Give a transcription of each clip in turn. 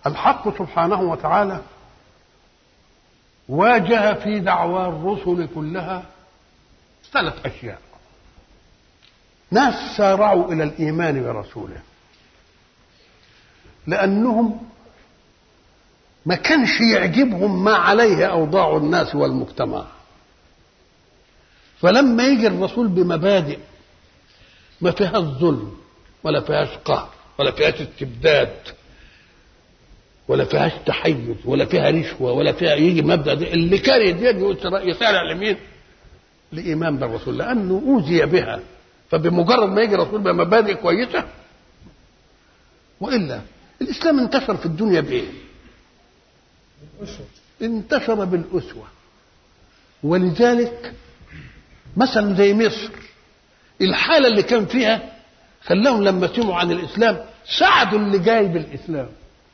الحق سبحانه وتعالى واجه في دعوى الرسل كلها ثلاث اشياء ناس سارعوا الى الايمان برسوله لانهم ما كانش يعجبهم ما عليه اوضاع الناس والمجتمع فلما يجي الرسول بمبادئ ما فيهاش ظلم ولا فيهاش قهر ولا فيهاش استبداد ولا فيهاش تحيز ولا فيها رشوه ولا فيها يجي مبدا دي اللي كان يدين يسارع لمين؟ لايمان بالرسول لانه اوذي بها فبمجرد ما يجي الرسول بمبادئ كويسه والا الاسلام انتشر في الدنيا بايه؟ انتشر بالاسوه ولذلك مثلا زي مصر الحاله اللي كان فيها خلاهم لما سمعوا عن الاسلام ساعدوا اللي جاي بالاسلام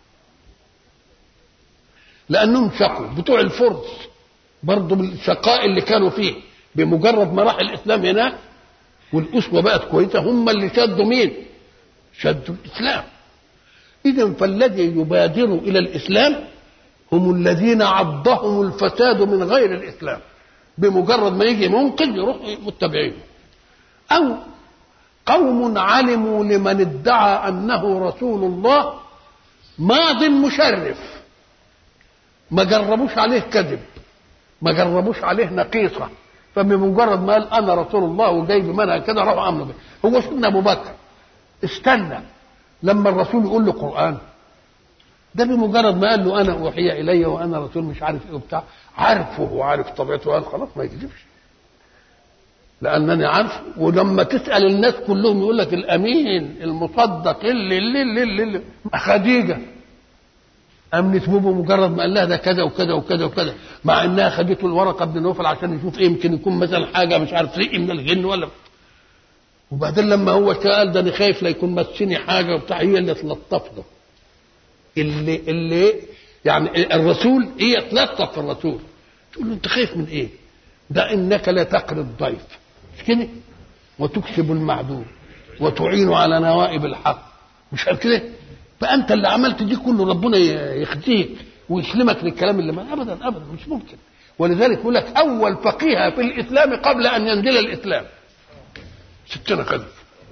لانهم شقوا بتوع الفرس برضه بالشقاء اللي كانوا فيه بمجرد ما راح الاسلام هناك والاسوه بقت كويسه هم اللي شدوا مين؟ شدوا الاسلام اذا فالذي يبادر الى الاسلام هم الذين عضهم الفساد من غير الاسلام بمجرد ما يجي منقذ يروح متبعين او قوم علموا لمن ادعى انه رسول الله ماض مشرف ما جربوش عليه كذب ما جربوش عليه نقيصه فبمجرد ما قال انا رسول الله وجاي بمنهج كده راحوا عملوا به هو سيدنا ابو بكر استنى لما الرسول يقول له قران ده بمجرد ما قال له انا اوحي الي وانا رسول مش عارف ايه وبتاع عارفه وعارف طبيعته قال خلاص ما يكذبش لانني عارف ولما تسال الناس كلهم يقول لك الامين المصدق اللي اللي اللي, اللي, اللي. خديجه امنت به مجرد ما قال لها ده كذا وكذا وكذا وكذا مع انها خدته الورقه ابن نوفل عشان يشوف ايه يمكن يكون مثلا حاجه مش عارف ريق من الجن ولا وبعدين لما هو قال ده انا خايف لا يكون مسني حاجه وبتاع هي اللي تلطف له اللي اللي يعني الرسول هي تلطف في الرسول تقول له انت خايف من ايه؟ ده انك لا تقري الضيف مش كده؟ وتكسب المعدوم وتعين على نوائب الحق مش قال كده؟ فانت اللي عملت دي كله ربنا يخزيك ويسلمك للكلام اللي ما ابدا ابدا مش ممكن ولذلك يقول لك اول فقيه في الاسلام قبل ان ينزل الاسلام ستنا خلف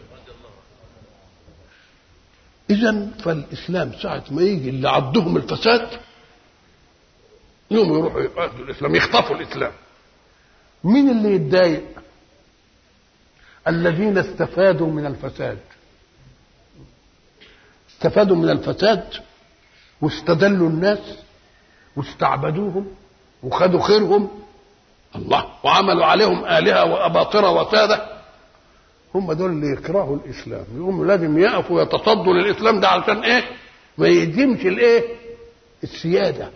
اذا فالاسلام ساعه ما يجي اللي عضهم الفساد يوم يروحوا ياخذوا الاسلام يخطفوا الاسلام مين اللي يتضايق الذين استفادوا من الفساد استفادوا من الفساد واستدلوا الناس واستعبدوهم وخدوا خيرهم الله وعملوا عليهم آلهة وأباطرة وسادة هم دول اللي يكرهوا الإسلام يقوموا لازم يقفوا يتصدوا للإسلام ده علشان إيه؟ ما يديمش الإيه؟ السيادة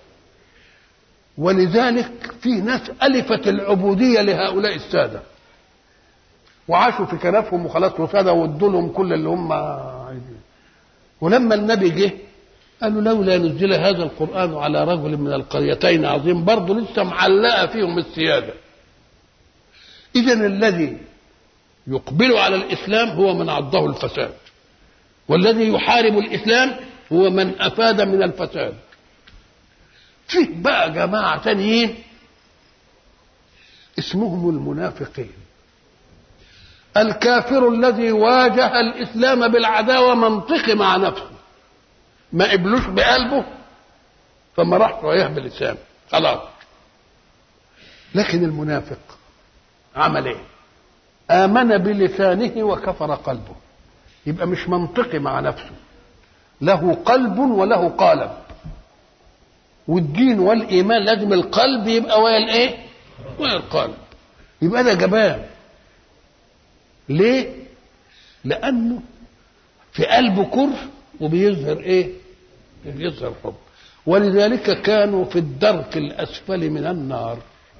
ولذلك في ناس ألفت العبودية لهؤلاء السادة وعاشوا في كنفهم وخلاص وسادة وادوا لهم كل اللي هم عايزين ولما النبي جه قالوا لولا نزل هذا القرآن على رجل من القريتين عظيم برضه لسه معلقة فيهم السيادة إذا الذي يقبل على الإسلام هو من عضه الفساد والذي يحارب الإسلام هو من أفاد من الفساد فيه بقى جماعة تانيين اسمهم المنافقين الكافر الذي واجه الاسلام بالعداوه منطقي مع نفسه ما قبلوش بقلبه فما راح رايح بلسانه خلاص لكن المنافق عمل ايه امن بلسانه وكفر قلبه يبقى مش منطقي مع نفسه له قلب وله قالب والدين والايمان لازم القلب يبقى ويا الايه ويا القلب يبقى ده جبان ليه؟ لأنه في قلبه كره وبيظهر إيه؟ بيظهر حب ولذلك كانوا في الدرك الأسفل من النار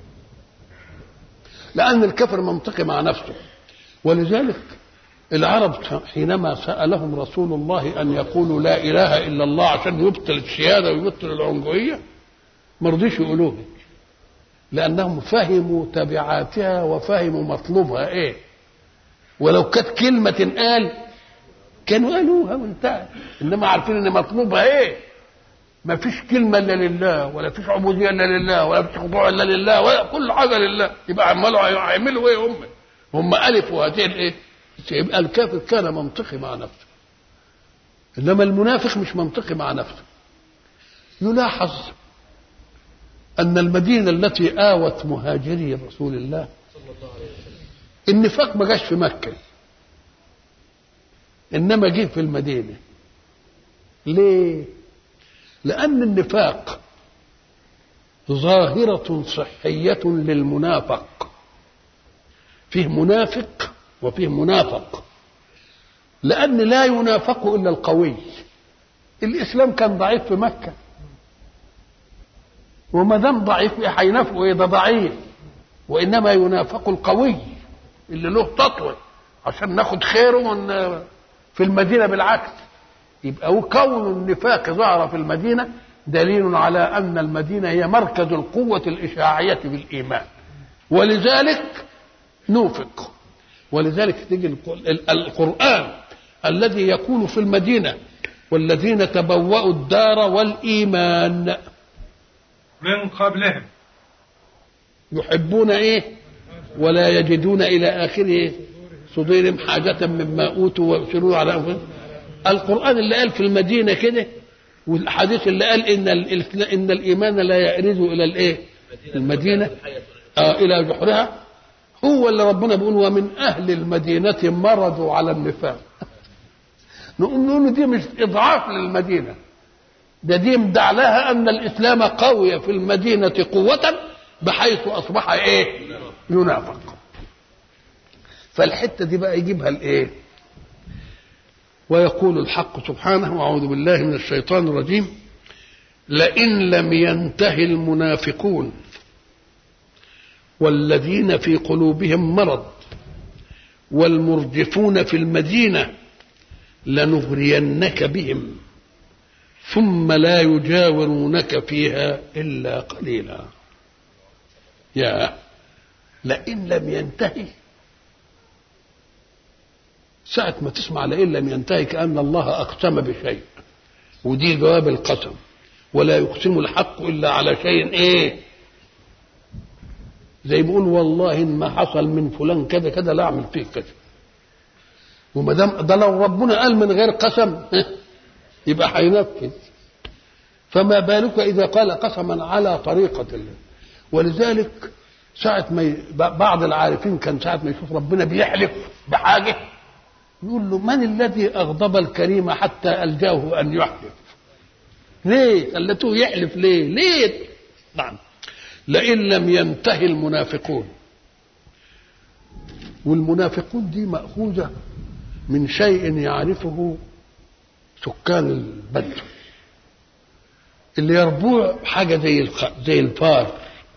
لأن الكفر منطقي مع نفسه ولذلك العرب حينما سألهم رسول الله أن يقولوا لا إله إلا الله عشان يبطل السيادة ويبطل العنجوية ما رضيش يقولوها لأنهم فهموا تبعاتها وفهموا مطلوبها إيه ولو كانت كلمة تنقال كانوا قالوها وانتهى انما عارفين ان مطلوبها ايه ما فيش كلمة إلا لله ولا فيش عبودية إلا لله ولا فيش خضوع إلا لله ولا كل حاجة لله يبقى عمالوا هيعملوا إيه هم؟ هم ألفوا هذه الإيه؟ يبقى الكافر كان منطقي مع نفسه إنما المنافق مش منطقي مع نفسه يلاحظ أن المدينة التي آوت مهاجري رسول الله النفاق ما جاش في مكة إنما جه في المدينة ليه؟ لأن النفاق ظاهرة صحية للمنافق فيه منافق وفيه منافق لأن لا ينافق إلا القوي الإسلام كان ضعيف في مكة وما دام ضعيف هينافقوا ايه ده ضعيف وانما ينافق القوي اللي له تطوي عشان ناخد خيره من في المدينه بالعكس يبقى كون النفاق ظهر في المدينه دليل على ان المدينه هي مركز القوه الاشاعيه بالايمان ولذلك نوفق ولذلك تيجي القران الذي يقول في المدينه والذين تبوأوا الدار والايمان من قبلهم يحبون ايه ولا يجدون الى اخره صدورهم حاجة مما اوتوا ويؤثرون على انفسهم القرآن اللي قال في المدينة كده والحديث اللي قال ان ان الايمان لا يأرز الى الايه؟ المدينة آه الى جحرها هو اللي ربنا بيقول ومن اهل المدينة مرضوا على النفاق نقول له دي مش اضعاف للمدينه ده دي مدع لها ان الاسلام قوي في المدينه قوه بحيث اصبح ايه ينافق فالحته دي بقى يجيبها الايه ويقول الحق سبحانه واعوذ بالله من الشيطان الرجيم لئن لم ينتهي المنافقون والذين في قلوبهم مرض والمرجفون في المدينه لنغرينك بهم ثم لا يجاورونك فيها الا قليلا يا لئن لم ينتهي ساعة ما تسمع لئن لم ينتهي كأن الله أقسم بشيء ودي جواب القسم ولا يقسم الحق إلا على شيء إيه زي بيقول والله إن ما حصل من فلان كذا كذا لا أعمل فيك كذا وما دام ده لو ربنا قال من غير قسم يبقى هينفذ فما بالك اذا قال قسما على طريقه الله ولذلك ساعة ما بعض العارفين كان ساعة ما يشوف ربنا بيحلف بحاجة يقول له من الذي أغضب الكريم حتى ألجاه أن يحلف ليه خلته يحلف ليه ليه نعم لئن لم ينتهي المنافقون والمنافقون دي مأخوذة من شيء يعرفه سكان البدو اللي يربوع حاجه زي الخ... زي الفار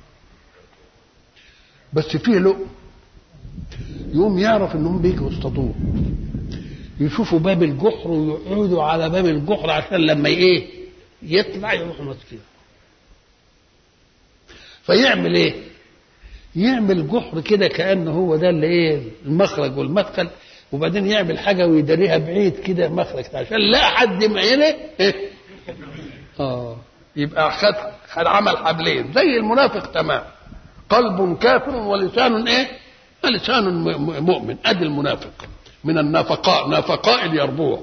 بس فيه لقم يقوم يعرف انهم بيجوا يصطادوه يشوفوا باب الجحر ويقعدوا على باب الجحر عشان لما ايه يطلع يروحوا ماسكينه فيعمل ايه يعمل جحر كده كانه هو ده اللي ايه المخرج والمدخل وبعدين يعمل حاجه ويداريها بعيد كده مخرج عشان لا حد معينه إيه؟ اه يبقى خد خد عمل حبلين زي المنافق تمام قلب كافر ولسان ايه لسان مؤمن ادي المنافق من النافقاء نافقاء اليربوع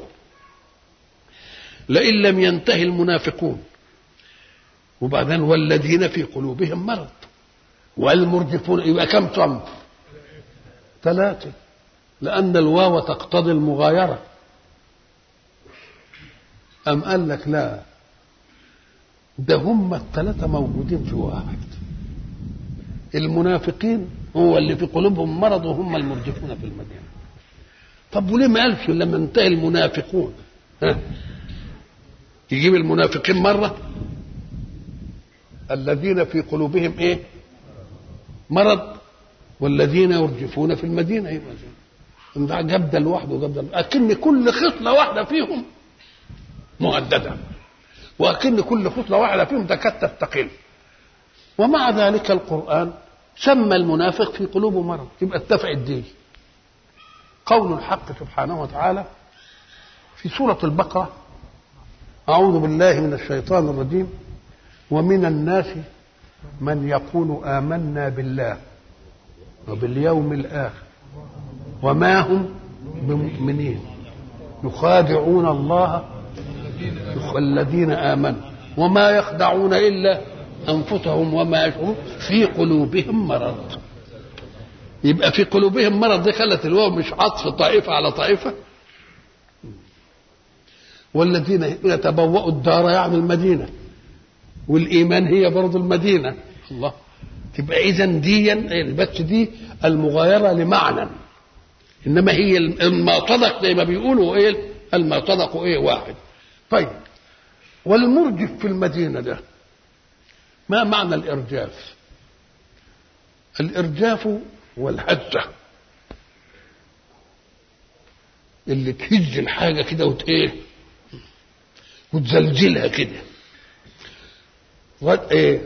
لئن لم ينتهي المنافقون وبعدين والذين في قلوبهم مرض والمرجفون يبقى كم صنف ثلاثة لأن الواو تقتضي المغايرة أم قال لك لا ده هم الثلاثة موجودين في واحد المنافقين هو اللي في قلوبهم مرض وهم المرجفون في المدينة طب وليه ما قالش لما انتهي المنافقون ها يجيب المنافقين مرة الذين في قلوبهم ايه مرض والذين يرجفون في المدينة يبقى ده جاب ده لوحده وجاب ده لكن كل خصلة واحدة فيهم مهددة وأكن كل خصلة واحدة فيهم تكاد تستقل ومع ذلك القرآن سمى المنافق في قلوبه مرض يبقى اتفق الدين قول الحق سبحانه وتعالى في سورة البقرة أعوذ بالله من الشيطان الرجيم ومن الناس من يقول آمنا بالله وباليوم الآخر وما هم بمؤمنين يخادعون الله الذين آمنوا وما يخدعون إلا أنفسهم وما يشعرون في قلوبهم مرض يبقى في قلوبهم مرض دي خلت الواو مش عطف طائفة على طائفة والذين يتبوأوا الدار يعني المدينة والإيمان هي برضو المدينة الله تبقى إذا دي بس دي المغايرة لمعنى إنما هي المعتنق زي ما بيقولوا إيه المعتنق إيه واحد طيب والمرجف في المدينة ده ما معنى الإرجاف الإرجاف والهزة اللي تهز الحاجة كده وت إيه وتزلزلها كده ايه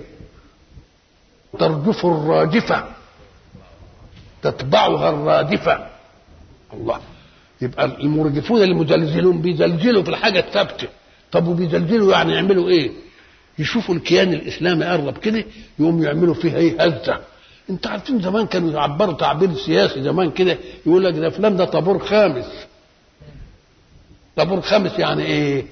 ترجف الراجفة تتبعها الرادفة الله يبقى المرجفون المزلزلون بيزلزلوا في الحاجة الثابتة طب وبيزلزلوا يعني يعملوا ايه يشوفوا الكيان الاسلامي قرب كده يقوم يعملوا فيها ايه هزه انت عارفين زمان كانوا يعبروا تعبير سياسي زمان كده يقول لك ده فلان ده طابور خامس طابور خامس يعني ايه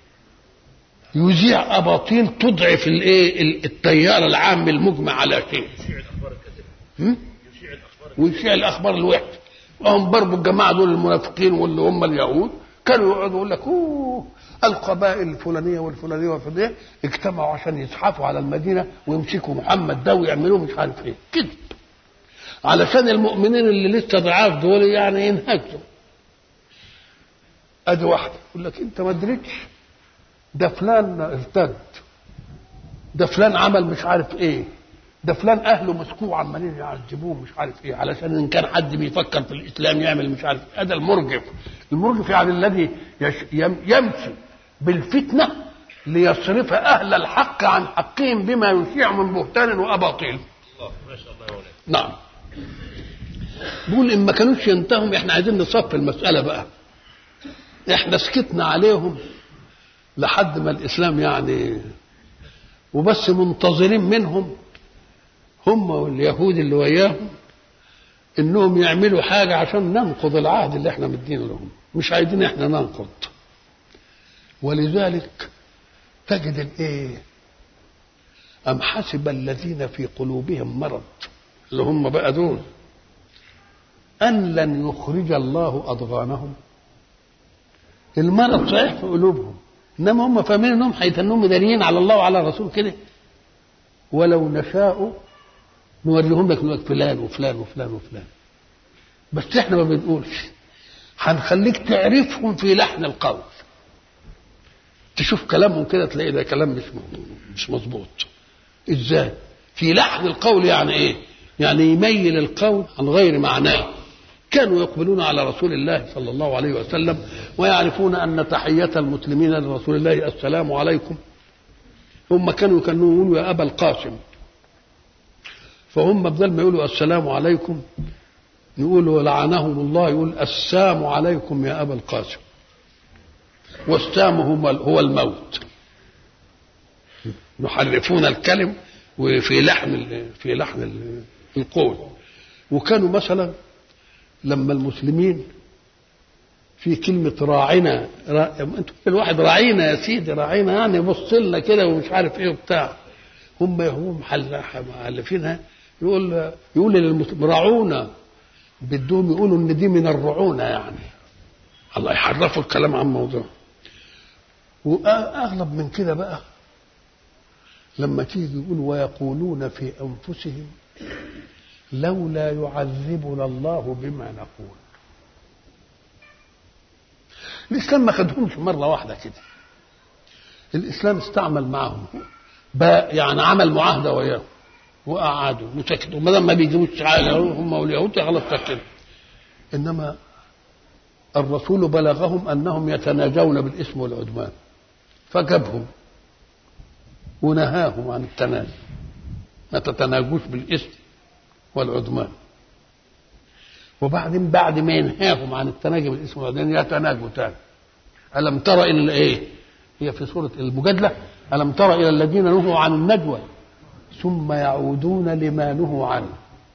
يذيع اباطيل تضعف الايه التيار العام المجمع على شيء ويشيع الاخبار الوحشه وهم برضه الجماعه دول المنافقين واللي هم اليهود كانوا يقعدوا يقول لك اوه القبائل الفلانيه والفلانيه والفلانيه اجتمعوا عشان يزحفوا على المدينه ويمسكوا محمد ده ويعملوه مش عارف ايه كده علشان المؤمنين اللي لسه ضعاف دول يعني ينهزوا ادي واحده يقول لك انت ما ادريتش ده فلان ارتد ده فلان عمل مش عارف ايه ده فلان اهله مسكوه عمالين يعذبوه مش عارف ايه علشان ان كان حد بيفكر في الاسلام يعمل مش عارف ايه هذا المرجف المرجف يعني الذي يش يمشي بالفتنه ليصرف اهل الحق عن حقهم بما يشيع من بهتان واباطيل ما شاء الله يا ولد نعم بيقول ان ما كانوش ينتهوا احنا عايزين نصف المساله بقى احنا سكتنا عليهم لحد ما الاسلام يعني وبس منتظرين منهم هم واليهود اللي وياهم انهم يعملوا حاجه عشان ننقض العهد اللي احنا مدينه لهم مش عايزين احنا ننقض ولذلك تجد الايه ام حسب الذين في قلوبهم مرض اللي هم بقى دول ان لن يخرج الله اضغانهم المرض صحيح في قلوبهم انما هم فاهمين انهم هيتنهم مداريين على الله وعلى الرسول كده ولو نشاء نوريهم لك نقول فلان وفلان وفلان وفلان بس احنا ما بنقولش هنخليك تعرفهم في لحن القول تشوف كلامهم كده تلاقي ده كلام مش مش مظبوط ازاي في لحن القول يعني ايه يعني يميل القول عن غير معناه كانوا يقبلون على رسول الله صلى الله عليه وسلم ويعرفون ان تحيه المسلمين لرسول الله السلام عليكم هم كانوا كانوا يقولوا يا ابا القاسم فهم بدل ما يقولوا السلام عليكم يقولوا لعنهم الله يقول السام عليكم يا ابا القاسم والسام هو الموت يحرفون الكلم وفي لحن في لحن القول وكانوا مثلا لما المسلمين في كلمة راعنا را... انتوا الواحد راعينا يا سيدي راعينا يعني بص لنا كده ومش عارف ايه وبتاع هم هم محلفينها يقول يقول للمسلمين راعونا بدهم يقولوا ان دي من الرعونة يعني الله يحرفوا الكلام عن موضوع واغلب من كده بقى لما تيجي يقول ويقولون في انفسهم لولا يعذبنا الله بما نقول الاسلام ما خدهمش مره واحده كده الاسلام استعمل معهم يعني عمل معاهده وياهم وقعدوا وسكتوا ما دام ما بيجيبوش حاجه هم واليهود خلاص سكتوا انما الرسول بلغهم انهم يتناجون بالاسم والعدوان فجابهم ونهاهم عن التناجي ما تتناجوش بالاسم والعدوان وبعدين بعد ما ينهاهم عن التناجي بالاسم والعدوان يتناجوا تاني ألم ترى إلى إيه؟ هي في سورة المجادلة ألم تر إلى الذين نهوا عن النجوى ثم يعودون لما نهوا عنه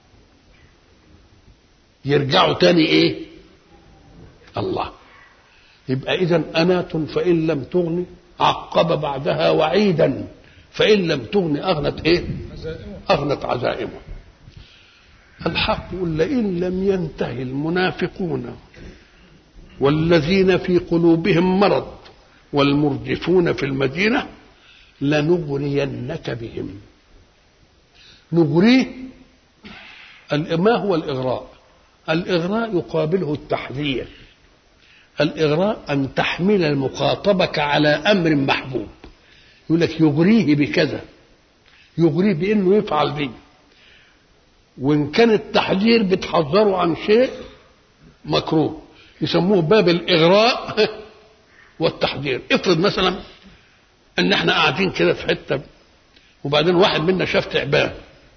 يرجعوا تاني إيه الله يبقى إذا أنات فإن لم تغني عقب بعدها وعيدا فإن لم تغني أغنت إيه أغنت عزائمه الحق يقول لئن لم ينتهي المنافقون والذين في قلوبهم مرض والمرجفون في المدينة لنغرينك بهم نغريه ما هو الإغراء الإغراء يقابله التحذير الإغراء أن تحمل المخاطبك على أمر محبوب يقول لك يغريه بكذا يغريه بأنه يفعل به وإن كان التحذير بتحذره عن شيء مكروه يسموه باب الإغراء والتحذير افرض مثلا ان احنا قاعدين كده في حته وبعدين واحد منا شاف تعبان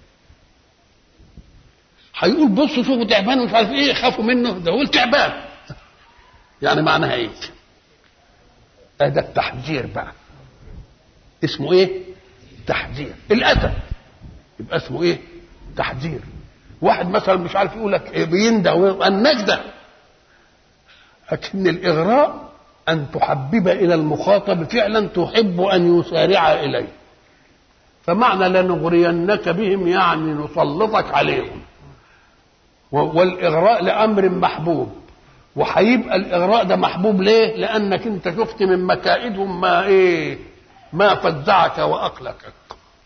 هيقول بصوا شوفوا تعبان ومش عارف ايه خافوا منه ده هو تعبان يعني معناها ايه ده التحذير بقى اسمه ايه تحذير الاسد يبقى اسمه ايه تحذير واحد مثلا مش عارف يقول لك إيه بيندى النجدة لكن الإغراء أن تحبب إلى المخاطب فعلا تحب أن يسارع إليه فمعنى لنغرينك بهم يعني نسلطك عليهم والإغراء لأمر محبوب وهيبقى الإغراء ده محبوب ليه؟ لأنك أنت شفت من مكائدهم ما إيه؟ ما فزعك وأقلقك.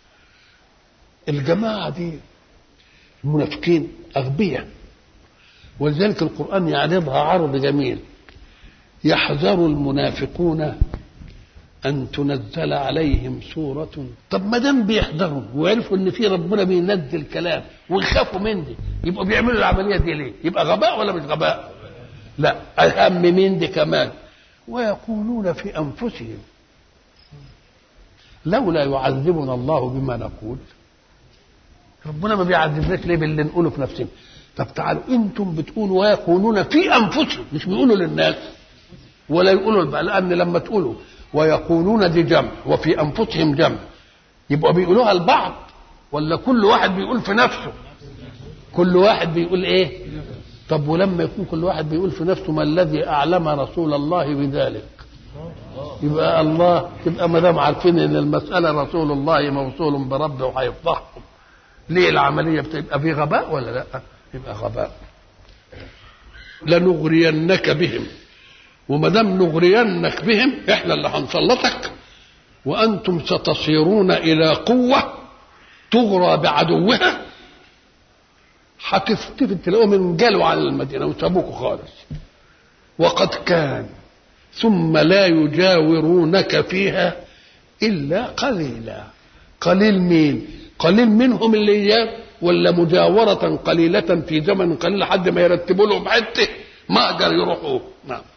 الجماعة دي المنافقين أغبياء ولذلك القرآن يعرضها عرض جميل يحذر المنافقون أن تنزل عليهم سورة طب ما دام بيحذروا ويعرفوا إن في ربنا بينزل كلام ويخافوا من دي يبقوا بيعملوا العملية دي ليه؟ يبقى غباء ولا مش غباء؟ لا أهم من دي كمان ويقولون في أنفسهم لولا يعذبنا الله بما نقول ربنا ما بيعذبناش ليه باللي نقوله في نفسنا طب تعالوا انتم بتقولوا ويقولون في انفسهم مش بيقولوا للناس ولا يقولوا بقى لان لما تقولوا ويقولون دي جمع وفي انفسهم جمع يبقوا بيقولوها البعض ولا كل واحد بيقول في نفسه كل واحد بيقول ايه طب ولما يكون كل واحد بيقول في نفسه ما الذي اعلم رسول الله بذلك يبقى الله يبقى ما دام عارفين ان المساله رسول الله موصول بربه وهيفضحهم ليه العمليه بتبقى في غباء ولا لا يبقى غباء لنغرينك بهم وما دام نغرينك بهم احنا اللي هنسلطك وانتم ستصيرون الى قوه تغرى بعدوها هتفتفت تلاقوهم انجلوا على المدينه وسابوكوا خالص وقد كان ثم لا يجاورونك فيها الا قليلا قليل مين قليل منهم اللي اياه ولا مجاورة قليلة في زمن قليل لحد ما يرتبوا لهم حته ما اقدر يروحوا نعم